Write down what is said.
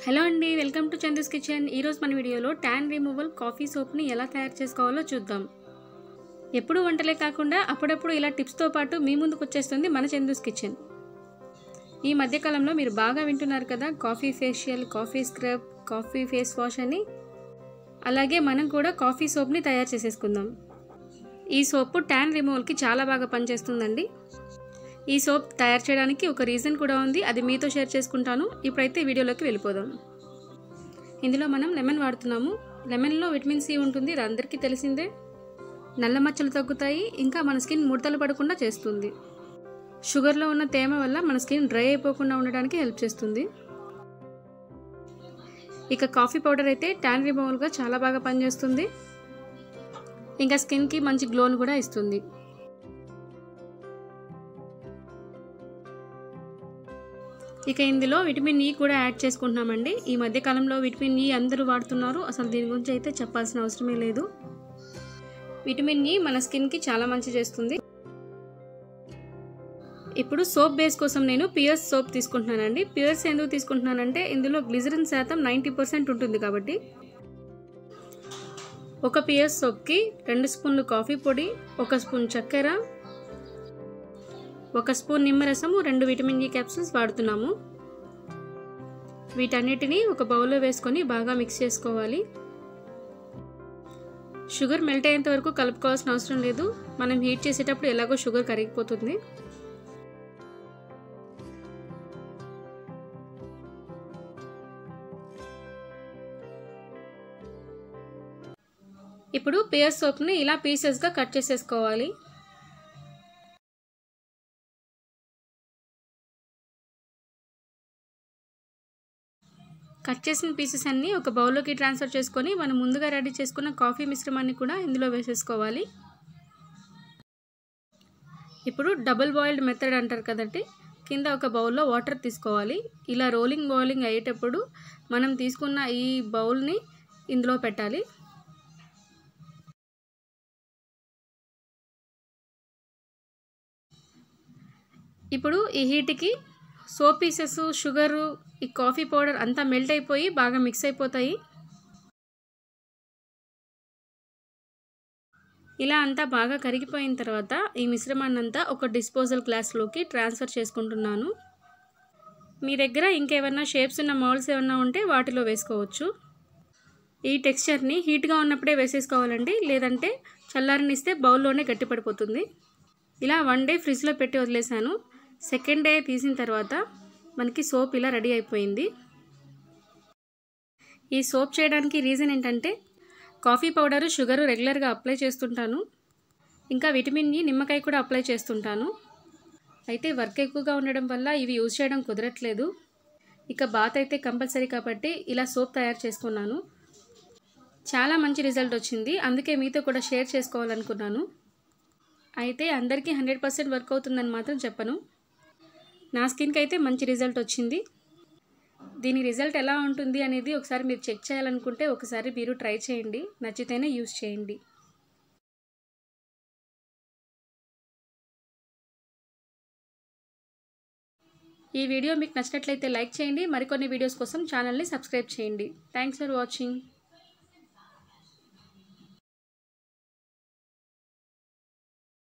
hello అండి welcome to Chandu's kitchen ఈరోజు మన వీడియోలో ట్యాన్ రిమూవల్ కాఫీ సోప్ని ఎలా తయారు చేసుకోవాలో చూద్దాం ఎప్పుడు వంటలే కాకుండా అప్పుడప్పుడు ఇలా టిప్స్తో పాటు మీ ముందుకు వచ్చేస్తుంది మన చందూస్ కిచెన్ ఈ మధ్యకాలంలో మీరు బాగా వింటున్నారు కదా coffee facial coffee scrub coffee face wash అని అలాగే మనం కూడా కాఫీ సోప్ని తయారు చేసేసుకుందాం ఈ సోపు ట్యాన్ రిమూవల్కి చాలా బాగా పనిచేస్తుందండి ఈ సోప్ తయారు చేయడానికి ఒక రీజన్ కూడా ఉంది అది మీతో షేర్ చేసుకుంటాను ఇప్పుడైతే వీడియోలోకి వెళ్ళిపోదాం ఇందులో మనం లెమన్ వాడుతున్నాము లెమన్లో విటమిన్ సి ఉంటుంది ఇది అందరికీ తెలిసిందే నల్ల మచ్చలు తగ్గుతాయి ఇంకా మన స్కిన్ ముడతలు పడకుండా చేస్తుంది షుగర్లో ఉన్న తేమ వల్ల మన స్కిన్ డ్రై అయిపోకుండా ఉండడానికి హెల్ప్ చేస్తుంది ఇక కాఫీ పౌడర్ అయితే ట్యాన్ రిమూవల్గా చాలా బాగా పనిచేస్తుంది ఇంకా స్కిన్కి మంచి గ్లోన్ కూడా ఇస్తుంది ఇక ఇందులో విటమిన్ ఈ కూడా యాడ్ చేసుకుంటున్నామండి ఈ మధ్య కాలంలో విటమిన్ ఈ అందరూ వాడుతున్నారు అసలు దీని గురించి అయితే చెప్పాల్సిన అవసరమే లేదు విటమిన్ ఈ మన స్కిన్కి చాలా మంచి చేస్తుంది ఇప్పుడు సోప్ బేస్ కోసం నేను పియర్స్ సోప్ తీసుకుంటున్నానండి పియర్స్ ఎందుకు తీసుకుంటున్నానంటే ఇందులో గ్లిజరిన్ శాతం నైంటీ పర్సెంట్ ఉంటుంది కాబట్టి ఒక పియర్స్ సోప్కి రెండు స్పూన్లు కాఫీ పొడి ఒక స్పూన్ చక్కెర ఒక స్పూన్ నిమ్మరసము రెండు విటమిన్ ఈ క్యాప్సూల్స్ వాడుతున్నాము వీటన్నిటిని ఒక బౌల్లో వేసుకొని బాగా మిక్స్ చేసుకోవాలి షుగర్ మెల్ట్ అయ్యేంత వరకు కలుపుకోవాల్సిన అవసరం లేదు మనం హీట్ చేసేటప్పుడు ఎలాగో షుగర్ కరిగిపోతుంది ఇప్పుడు పియర్ సోప్ని ఇలా పీసెస్గా కట్ చేసేసుకోవాలి కట్ చేసిన పీసెస్ అన్నీ ఒక బౌల్లోకి ట్రాన్స్ఫర్ చేసుకొని మనం ముందుగా రెడీ చేసుకున్న కాఫీ మిశ్రమాన్ని కూడా ఇందులో వేసేసుకోవాలి ఇప్పుడు డబుల్ బాయిల్డ్ మెథడ్ అంటారు కదండి కింద ఒక బౌల్లో వాటర్ తీసుకోవాలి ఇలా రోలింగ్ బాయిలింగ్ అయ్యేటప్పుడు మనం తీసుకున్న ఈ బౌల్ని ఇందులో పెట్టాలి ఇప్పుడు ఈ హీట్కి సోప్ పీసెస్ షుగరు ఈ కాఫీ పౌడర్ అంతా మెల్ట్ అయిపోయి బాగా మిక్స్ అయిపోతాయి ఇలా అంతా బాగా కరిగిపోయిన తర్వాత ఈ మిశ్రమాన్ని అంతా ఒక డిస్పోజల్ గ్లాస్లోకి ట్రాన్స్ఫర్ చేసుకుంటున్నాను మీ దగ్గర ఇంకేమైనా షేప్స్ ఉన్న మౌల్స్ ఏమైనా ఉంటే వాటిలో వేసుకోవచ్చు ఈ టెక్స్చర్ని హీట్గా ఉన్నప్పుడే వేసేసుకోవాలండి లేదంటే చల్లారనిస్తే బౌల్లోనే గట్టిపడిపోతుంది ఇలా వన్ డే ఫ్రిడ్జ్లో పెట్టి వదిలేసాను సెకండ్ డే తీసిన తర్వాత మనకి సోప్ ఇలా రెడీ అయిపోయింది ఈ సోప్ చేయడానికి రీజన్ ఏంటంటే కాఫీ పౌడరు షుగరు రెగ్యులర్గా అప్లై చేస్తుంటాను ఇంకా విటమిన్ ఈ నిమ్మకాయ కూడా అప్లై చేస్తుంటాను అయితే వర్క్ ఎక్కువగా ఉండడం వల్ల ఇవి యూజ్ చేయడం కుదరట్లేదు ఇక బాత్ అయితే కంపల్సరీ కాబట్టి ఇలా సోప్ తయారు చేసుకున్నాను చాలా మంచి రిజల్ట్ వచ్చింది అందుకే మీతో కూడా షేర్ చేసుకోవాలనుకున్నాను అయితే అందరికీ హండ్రెడ్ పర్సెంట్ వర్క్ అవుతుందని మాత్రం చెప్పను నా స్కిన్కి అయితే మంచి రిజల్ట్ వచ్చింది దీని రిజల్ట్ ఎలా ఉంటుంది అనేది ఒకసారి మీరు చెక్ చేయాలనుకుంటే ఒకసారి మీరు ట్రై చేయండి నచ్చితేనే యూస్ చేయండి ఈ వీడియో మీకు నచ్చినట్లయితే లైక్ చేయండి మరికొన్ని వీడియోస్ కోసం ఛానల్ని సబ్స్క్రైబ్ చేయండి థ్యాంక్స్ ఫర్ వాచింగ్